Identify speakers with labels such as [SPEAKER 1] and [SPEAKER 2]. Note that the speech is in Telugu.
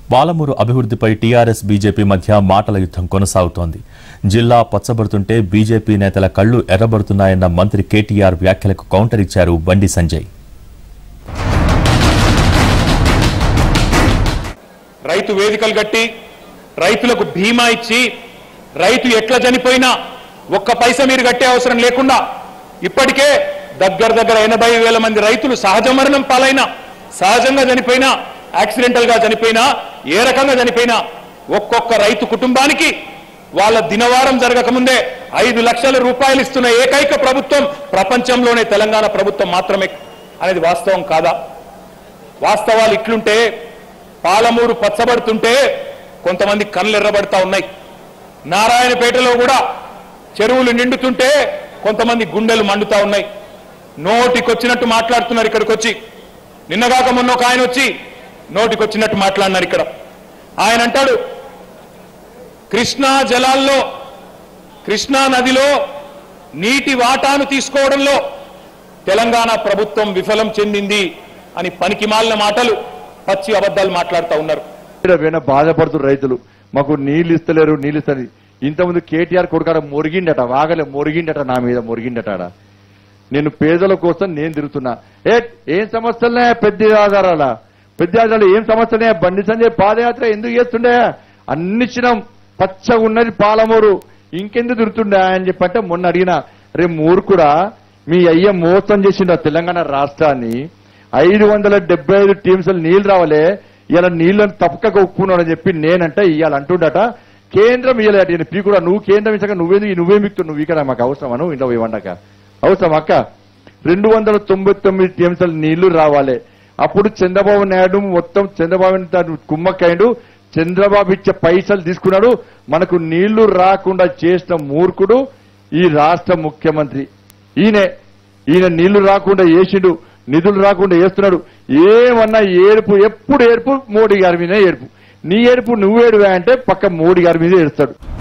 [SPEAKER 1] పాలమూరు అభివృద్ధిపై టీఆర్ఎస్ బీజేపీ మధ్య మాటల యుద్ధం కొనసాగుతోంది జిల్లా పచ్చబడుతుంటే బీజేపీ నేతల కళ్లు ఎర్రబడుతున్నాయన్న మంత్రి కేటీఆర్ వ్యాఖ్యలకు కౌంటర్ ఇచ్చారు బండి సంజయ్
[SPEAKER 2] రైతు వేదికలు కట్టి రైతులకు బీమా ఇచ్చి రైతు ఎట్లా చనిపోయినా ఒక్క పైస మీరు కట్టే అవసరం లేకుండా ఇప్పటికే దగ్గర దగ్గర ఎనభై వేల మంది రైతులు సహజ మరణం పాలైన సహజంగా చనిపోయినా యాక్సిడెంటల్ గా చనిపోయినా ఏ రకంగా చనిపోయినా ఒక్కొక్క రైతు కుటుంబానికి వాళ్ళ దినవారం జరగకముందే ఐదు లక్షల రూపాయలు ఇస్తున్న ఏకైక ప్రభుత్వం ప్రపంచంలోనే తెలంగాణ ప్రభుత్వం మాత్రమే అనేది వాస్తవం కాదా వాస్తవాలు ఇట్లుంటే పాలమూరు పచ్చబడుతుంటే కొంతమంది కళ్ళు ఎర్రబడతా ఉన్నాయి నారాయణపేటలో కూడా చెరువులు నిండుతుంటే కొంతమంది గుండెలు మండుతా ఉన్నాయి నోటికొచ్చినట్టు మాట్లాడుతున్నారు ఇక్కడికి వచ్చి నిన్నగాక మొన్న ఒక ఆయన వచ్చి నోటికొచ్చినట్టు మాట్లాడినారు ఇక్కడ ఆయన అంటాడు కృష్ణా జలాల్లో కృష్ణా నదిలో నీటి వాటాను తీసుకోవడంలో తెలంగాణ ప్రభుత్వం విఫలం చెందింది అని పనికిమాలిన మాటలు పచ్చి అబద్ధాలు మాట్లాడుతూ ఉన్నారు
[SPEAKER 3] ఇక్కడ వెన బాధపడుతున్నారు రైతులు మాకు నీళ్లు ఇస్తలేరు నీళ్లు ఇస్తుంది ఇంతకుముందు కేటీఆర్ కొడుకాడ మొరిగిండట వాగలే మొరిగిండట నా మీద మొరిగిండట ఆడ. నేను పేదల కోసం నేను తిరుగుతున్నా ఏ ఏం సమస్యలనే పెద్ద ఆధారాల పెద్ద ఆధారాలు ఏం సమస్యలే బండి సంజయ్ పాదయాత్ర ఎందుకు చేస్తుండే అన్ని చిన్నం పచ్చగా ఉన్నది పాలమూరు ఇంకెందుకు తిరుగుతుండే అని చెప్పంటే మొన్న అడిగిన రే మూర్ఖుడా మీ అయ్య మోసం చేసిండు ఆ తెలంగాణ రాష్ట్రాన్ని ఐదు వందల డెబ్బై ఐదు టీమ్స్ నీళ్లు రావాలే ఇలా నీళ్ళని తప్పక ఒప్పుకున్నాడని చెప్పి నేనంటే ఇవాళ అంటుండట కేంద్రం ఇయ్యలేట ఈయన పీ కూడా నువ్వు కేంద్రం ఇచ్చాక నువ్వేందుకు నువ్వేం మిక్తు నువ్వు ఇక్కడ మాకు అవసరమా నువ్వు ఇంట్లో ఇవ్వండాక అవసరం అక్క రెండు వందల తొంభై తొమ్మిది టీఎంసీల నీళ్లు రావాలి అప్పుడు చంద్రబాబు నాయుడు మొత్తం చంద్రబాబు నాయుడు కుమ్మక్కైండు చంద్రబాబు ఇచ్చే పైసలు తీసుకున్నాడు మనకు నీళ్లు రాకుండా చేసిన మూర్ఖుడు ఈ రాష్ట్ర ముఖ్యమంత్రి ఈయనే ఈయన నీళ్లు రాకుండా వేసిండు నిధులు రాకుండా వేస్తున్నాడు ఏమన్నా ఏడుపు ఎప్పుడు ఏడుపు మోడీ గారి మీదే ఏడుపు నీ ఏడుపు నువ్వు ఏడువా అంటే పక్క మోడీ గారి మీద ఏడుస్తాడు